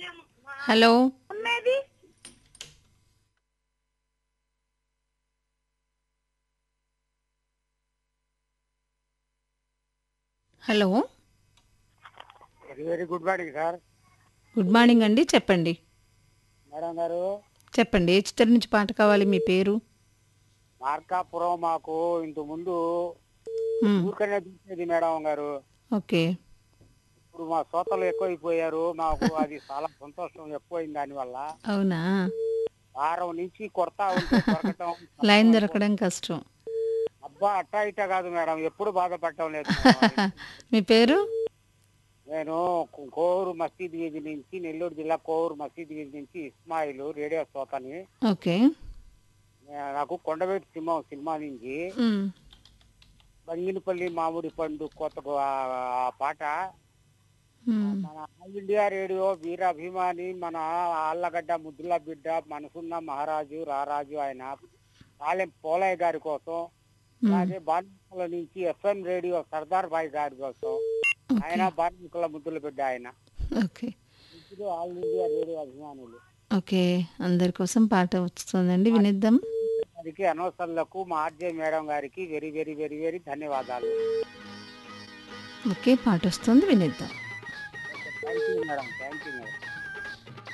Hello ఉన్నది hello very very good morning sir good morning అండి చెప్పండి మేడం గారు చెప్పండి ఏ చిత్రం నుంచి పాట కావాలి మీ పేరు మార్కాపురం మాకు ఇంత ముందు మ్, ఊరికనే చూసేది మేడం గారు ఓకే ఇప్పుడు మా శ్రోతలు ఎక్కువైపోయారు మాకు అది చాలా సంతోషం ఎక్కువైంది దానివల్ల అవునా వారం నుంచి కొడతా ఉంటే దొరకటం లైన్ దొరకడం కష్టం అబ్బా అట్టా ఇట్టా కాదు మేడం ఎప్పుడు బాధపడటం లేదు మేడం. మీ పేరు నేను కో- కోవూరు మసీద్ వీధి నుంచి నెల్లూరు జిల్లా కోవూరు మసీద్ వీధి నుంచి ఇస్మాయిల్ రేడియో శ్రోతని ఓకే నే- నాకు కొండవేటి సింహం సినిమా నుంచి మ్, బంగినపల్లి మామిడి పండు కొత్త ఆ పాట మ్, మన ఆల్ ఇండియా రేడియో వీర అభిమాని మన ఆళ్ళగడ్డ ముద్దుల బిడ్డ మనసున్న మహారాజు రారాజు ఆయన పాలెం పోలయ్య గారి కోసం మ్, అలాగే బాణికుల నుంచి ఎఫ్ఎం రేడియో సర్దార్ భాయ్ గారి కోసం ఆయన బాణికుల ముద్దుల బిడ్డ ఆయన ఓకే ఇప్పుడు ఆల్ ఇండియా రేడియో అభిమానులు ఓకే అందరి కోసం పాట వస్తుందండి వినిద్దాం వారికి అనవసరాలకు మా ఆర్జే మేడం గారికి వెరీ వెరీ వెరీ వెరీ ధన్యవాదాలు ఓకే పాట వస్తుంది వినిద్దాం thank you madam thank you madam